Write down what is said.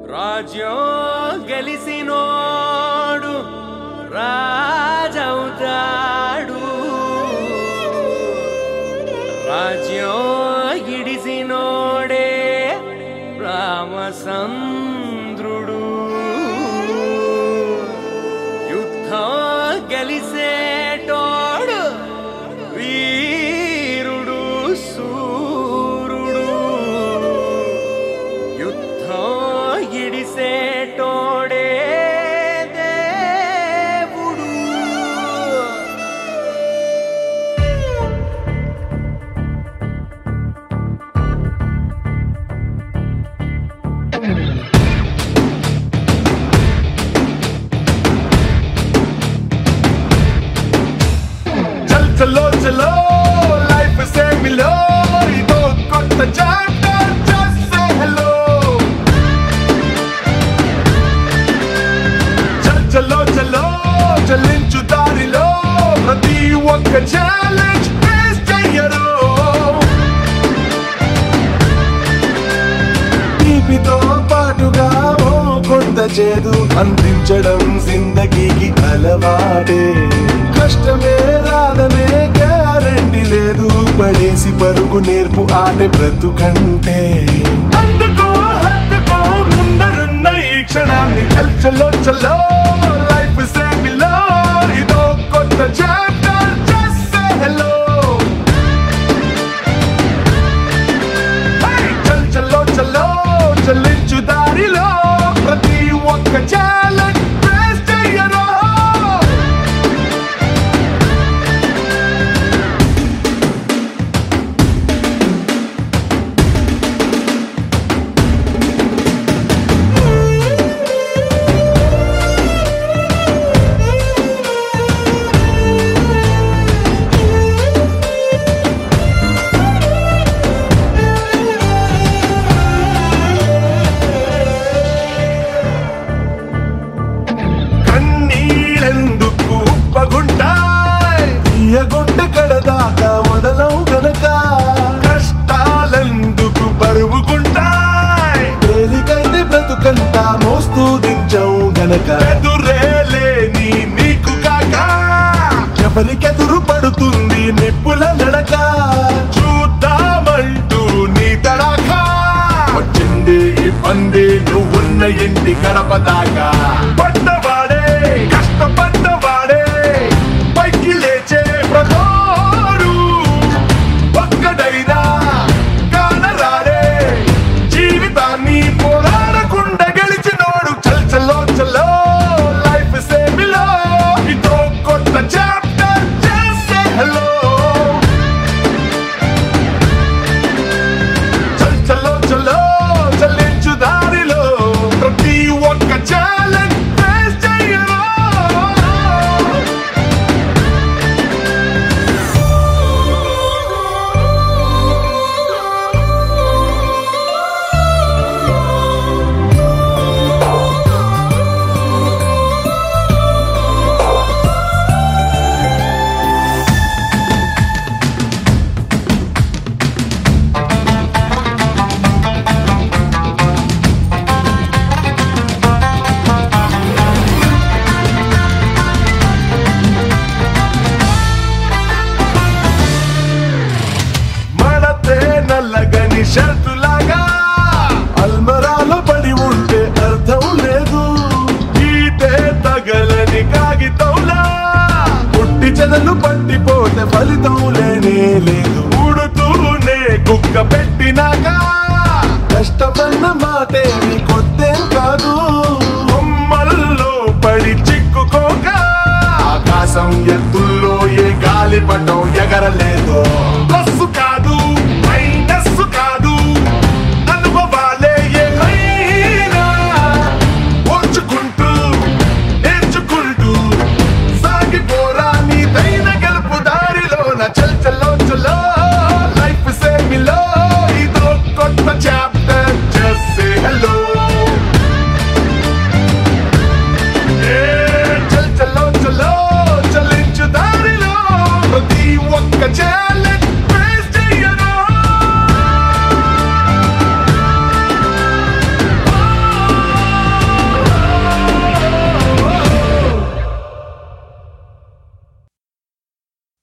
రాజ్యం గెలిసినోడు రాజవుతాడు రాజ్యం ఇడిసినోడే రామచంద్రుడు యుద్ధం గెలిసేటోడు వీరుడు సూరుడు యుద్ధం ఇడిసేటోడే దేవుడు చల్ చలో చలో లైఫ్ సే మిలో ఇదో కొత్త చాప్టర్ జస్ట్ సే హలో చల్ చలో చలో చలించు దారిలో ప్రతి ఒక్క ఛాలెంజ్ ఫేస్ చెయ్యరు తీపితో పాటుగా ఓ కొంత చేదు అందించడం జిందగీకి అలవాటే కష్టమే రాదనే గ్యారంటీ లేదు పడేసి పరుగు నేర్పు ఆట బ్రతుకంటే అందుకో హత్తుకో ముందరున్న ఈ క్షణాన్ని చల్ చలో చలో లైఫ్ సేమిలో ఇదో కొత్త చాప్టర్ జస్ట్ సే హలో చల్ చల్లో చల్లో చల్లించు దారిలో ప్రతి ఒక్క ఛాలెంజ్ ఫేస్ చెయ్యరా కన్నీళ్ళెందుకు ఉప్పగుంటాయ్ తీయగొట్ట కడదాకా మొదలవు గనక కష్టాలెందుకు బరువుకుంటాయి తేలికైతే బ్రతుకంతా మోస్తూ దించవు గనక ఎదురేలేని నీకు కాక ఎవరికెదురు పడుతుంది నిప్పుల నడక చూద్దామంటూ నీ తడాకా వచ్చింది ఇబ్బంది నువ్వున్న ఇంటి గడప దాకా పడ్డవాడే కష్టపడ్డవాడే పైకి లేచే ప్రతోడు ఒక్కడైనా కానరాడే జీవితాన్ని పోరాడకుండా గెలిచినోడు చల్ చల్లో చల్లో లైఫ్ సేమిలో ఇదో కొత్త చాప్టర్ చేసే హలో చల్ చల్లో చల్లో చల్లించు దారిలో ప్రతి ఒక్క ఛాలెంజ్ ఫేస్ చెయ్యరా మడతే నల్లగని షర్టులాగా అల్మరాలో పడి ఉంటే అర్థం లేదు ఈటే తగలని కాగితంలా పుట్టి చెదలు పట్టిపోతే ఫలితం లేనే లేదు ఊడుతూనే కుక్క పెట్టినాక కష్టం